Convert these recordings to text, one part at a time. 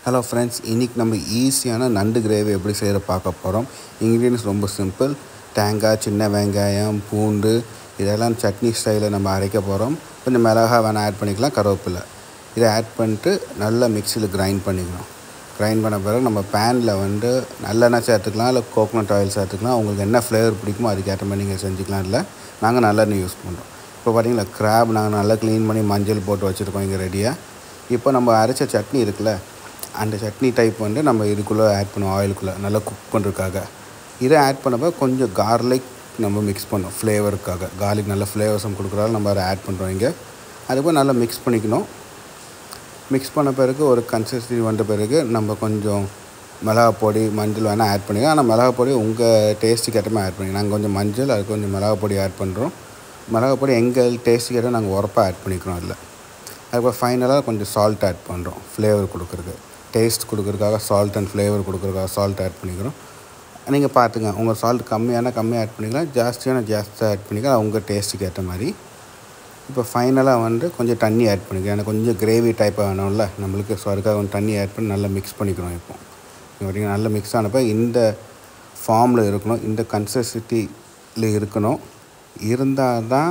hello friends இன்றைக்கி நம்ம ஈஸியான நண்டு கிரேவி எப்படி செய்கிற பார்க்க போகிறோம் இன்க்ரீடியன்ஸ் ரொம்ப சிம்பிள் தேங்காய் சின்ன வெங்காயம் பூண்டு இதெல்லாம் சட்னி ஸ்டைலில் நம்ம அரைக்க போகிறோம் கொஞ்சம் மிளகா வேணால் ஆட் பண்ணிக்கலாம் கருவேப்பிலை இதை ஆட் பண்ணிட்டு நல்லா மிக்சியில் கிரைண்ட் பண்ணிக்கணும் கிரைண்ட் பண்ண பிறகு நம்ம பேனில் வந்து நல்லெண்ணெய் சேர்த்துக்கலாம் இல்லை கோகோனட் ஆயில் சேர்த்துக்கலாம் உங்களுக்கு என்ன ஃப்ளேவர் பிடிக்குமோ அதுக்கேற்ற மாதிரி நீங்கள் செஞ்சுக்கலாம் இல்லை நாங்கள் நல்லெண்ணெய் யூஸ் பண்ணுறோம் இப்போ பார்த்தீங்களா கிராப் நாங்கள் நல்லா க்ளீன் பண்ணி மஞ்சள் போட்டு வச்சுருக்கோம் இங்கே ரெடியாக இப்போ நம்ம அரைச்ச சட்னி இருக்குல்ல அந்த சட்னி டைப் வந்து நம்ம இதுக்குள்ளே ஆட் பண்ணுவோம் ஆயிலுக்குள்ளே நல்லா குக் பண்ணுறதுக்காக இதை ஆட் பண்ணப்போ கொஞ்சம் கார்லிக் நம்ம மிக்ஸ் பண்ணோம் ஃப்ளேவருக்காக கார்லிக் நல்ல ஃப்ளேவர்ஸும் கொடுக்குறாலும் நம்ம அதை ஆட் பண்ணுறோம் இங்கே அதுபோல் நல்லா மிக்ஸ் பண்ணிக்கணும் மிக்ஸ் பண்ண பிறகு ஒரு கன்சிஸ்டன்சி வந்த பிறகு நம்ம கொஞ்சம் மிளகா பொடி மஞ்சள் வேணால் ஆட் பண்ணிக்கலாம் ஆனால் மிளகா பொடி உங்கள் டேஸ்ட்டுக்கு ஏற்ற மாதிரி ஆட் பண்ணிக்கலாம் நாங்கள் கொஞ்சம் மஞ்சள் அது கொஞ்சம் மிளகா பொடி ஆட் பண்ணுறோம் மிளகா பொடி எங்கள் டேஸ்ட்டுக்கு ஏற்ற நாங்கள் உரப்பாக ஆட் பண்ணிக்கிறோம் அதில் அதுக்கப்புறம் ஃபைனலாக கொஞ்சம் சால்ட் ஆட் பண்ணுறோம் ஃப்ளேவர் கொடுக்குறது டேஸ்ட் கொடுக்குறதுக்காக சால்ட் அண்ட் ஃப்ளேவர் கொடுக்குறதுக்காக சால்ட் ஆட் பண்ணிக்கிறோம் நீங்கள் பார்த்துங்க உங்கள் சால்ட் கம்மியான கம்மியாக ஆட் பண்ணிக்கலாம் ஜாஸ்தியான ஜாஸ்தியாக ஆட் பண்ணிக்கலாம் உங்கள் டேஸ்ட்டுக்கு ஏற்ற மாதிரி இப்போ ஃபைனலாக வந்து கொஞ்சம் தண்ணி ஆட் பண்ணிக்கிறேன் எனக்கு கொஞ்சம் கிரேவி டைப்பாக வேணும்ல நம்மளுக்கு ஸோ அதுக்காக கொஞ்சம் தண்ணி ஆட் பண்ணி நல்லா மிக்ஸ் பண்ணிக்கிறோம் இப்போ பார்த்தீங்கன்னா நல்லா மிக்ஸ் ஆனப்போ இந்த ஃபார்மில் இருக்கணும் இந்த கன்சிஸ்டன்சியில் இருக்கணும் இருந்தால் தான்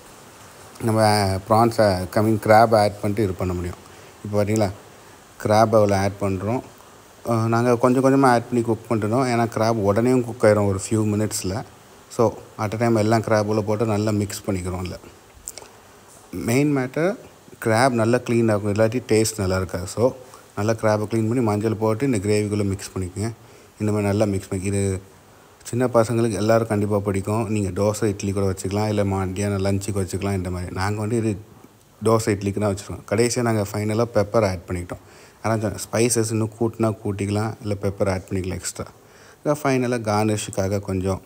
நம்ம ப்ரான்ஸை கம்மிங் கிராப் ஆட் பண்ணிட்டு இது பண்ண முடியும் இப்போ பார்த்தீங்களா கிராப் அதில் ஆட் பண்ணுறோம் நாங்கள் கொஞ்சம் கொஞ்சமாக ஆட் பண்ணி குக் பண்ணிட்டோம் ஏன்னா கிராப் உடனேயும் குக் ஆயிரும் ஒரு ஃபியூ மினிட்ஸில் ஸோ அட் அ டைம் எல்லாம் கிராப்பில் போட்டு நல்லா மிக்ஸ் பண்ணிக்கிறோம் இல்லை மெயின் மேட்டர் கிராப் நல்லா க்ளீன் ஆகும் இல்லாட்டி டேஸ்ட் நல்லா இருக்காது ஸோ நல்லா கிராப்பை க்ளீன் பண்ணி மஞ்சள் போட்டு இந்த கிரேவிக்குள்ளே மிக்ஸ் பண்ணிக்கோங்க இந்த மாதிரி நல்லா மிக்ஸ் பண்ணி இது சின்ன பசங்களுக்கு எல்லோரும் கண்டிப்பாக பிடிக்கும் நீங்கள் தோசை இட்லி கூட வச்சுக்கலாம் இல்லை மத்தியானம் லஞ்சுக்கு வச்சுக்கலாம் இந்த மாதிரி நாங்கள் வந்து இது தோசை இட்லிக்கு தான் வச்சுருக்கோம் கடைசியாக நாங்கள் ஃபைனலாக பெப்பர் ஆட் பண்ணிக்கிட்டோம் ஆனால் ஸ்பைசஸ் இன்னும் கூட்டினா கூட்டிக்கலாம் இல்லை பெப்பர் ஆட் பண்ணிக்கலாம் எக்ஸ்ட்ரா ஃபைனலாக கார்னிஷுக்காக கொஞ்சம்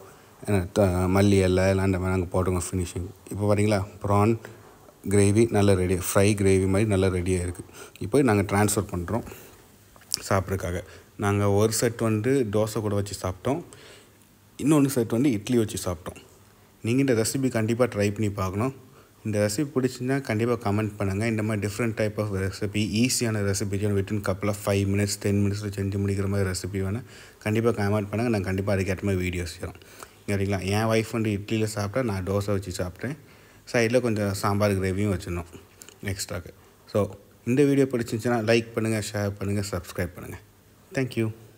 மல்லி இலை இல்லை அந்த மாதிரி நாங்கள் போட்டுக்கோங்க ஃபினிஷிங் இப்போ பார்த்தீங்களா ப்ரான் கிரேவி நல்ல ரெடி ஃப்ரை கிரேவி மாதிரி நல்லா ரெடியாக இருக்குது இப்போ நாங்கள் ட்ரான்ஸ்ஃபர் பண்ணுறோம் சாப்பிட்றதுக்காக நாங்கள் ஒரு செட் வந்து தோசை கூட வச்சு சாப்பிட்டோம் இன்னொன்று செட் வந்து இட்லி வச்சு சாப்பிட்டோம் நீங்கள் இந்த ரெசிபி கண்டிப்பாக ட்ரை பண்ணி பார்க்கணும் இந்த ரெசிபி பிடிச்சிருந்தா கண்டிப்பாக கமெண்ட் பண்ணுங்கள் இந்த மாதிரி டிஃப்ரெண்ட் டைப் ஆஃப் ரெசிபி ஈஸியான ரெசிபி வித்தின் கப்பில் ஃபைவ் மினிட்ஸ் டென் மினிட்ஸில் செஞ்சு முடிக்கிற மாதிரி ரெசிபி வேணால் கண்டிப்பாக கமெண்ட் பண்ணுங்கள் நான் கண்டிப்பாக அதுக்கேற்ற மாதிரி வீடியோஸ் செய்கிறோம் சரிங்களா என் ஒய்ஃப் வந்து இட்லியில் சாப்பிட்டா நான் தோசை வச்சு சாப்பிட்டேன் சைடில் கொஞ்சம் சாம்பார் கிரேவியும் வச்சிடணும் எக்ஸ்ட்ராக்கு ஸோ இந்த வீடியோ பிடிச்சிருந்துச்சுன்னா லைக் பண்ணுங்கள் ஷேர் பண்ணுங்கள் சப்ஸ்கிரைப் பண்ணுங்கள் தேங்க்யூ